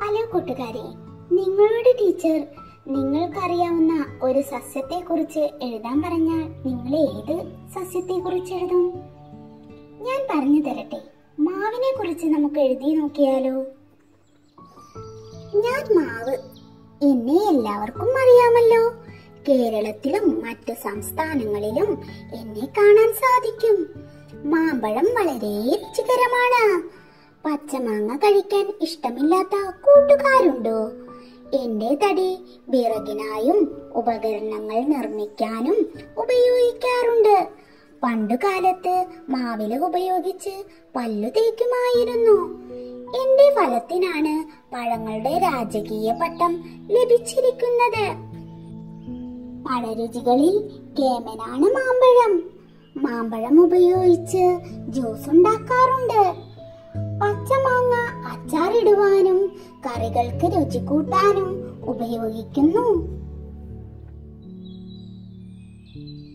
hello കൂട്ടുകാരെ നിങ്ങളുടെ teacher നിങ്ങൾക്കറിയാവുന്ന ഒരു സസ്യത്തെക്കുറിച്ച് എഴുതാൻ പറഞ്ഞാൽ നിങ്ങൾ ഏത് സസ്യത്തെക്കുറിച്ച് എഴുതും ഞാൻ പറഞ്ഞു തരട്ടെ മാവിനെ കുറിച്ച് നമുക്ക് എഴുതി നോക്കിയാലോ ഞാൻ മാവ് എന്നെ എല്ലാവർക്കും അറിയാമല്ലോ കേരളത്തിലും മറ്റു സംസ്ഥാനങ്ങളിലും എന്നെ കാണാൻ സാധിക്കും മാമ്പഴം വളരെ രുചികരമാണ് പച്ചമാങ്ങ കഴിക്കാൻ ഇഷ്ടമില്ലാത്ത കൂട്ടുകാരുണ്ടോ എന്റെ തടി വിറകിനായും ഉപകരണങ്ങൾ നിർമ്മിക്കാനും ഉപയോഗിക്കാറുണ്ട് പണ്ടുകാലത്ത് മാവില ഉപയോഗിച്ച് പല്ലു തേക്കുമായിരുന്നു എന്റെ ഫലത്തിനാണ് പഴങ്ങളുടെ രാജകീയ പട്ടം ലഭിച്ചിരിക്കുന്നത് പഴരുചികളിൽ കേമനാണ് മാമ്പഴം മാമ്പഴം ഉപയോഗിച്ച് ജ്യൂസ് ഉണ്ടാക്കാറുണ്ട് പച്ചമാങ്ങ അച്ചാറിടുവാനും കറികൾക്ക് രുചി കൂട്ടാനും ഉപയോഗിക്കുന്നു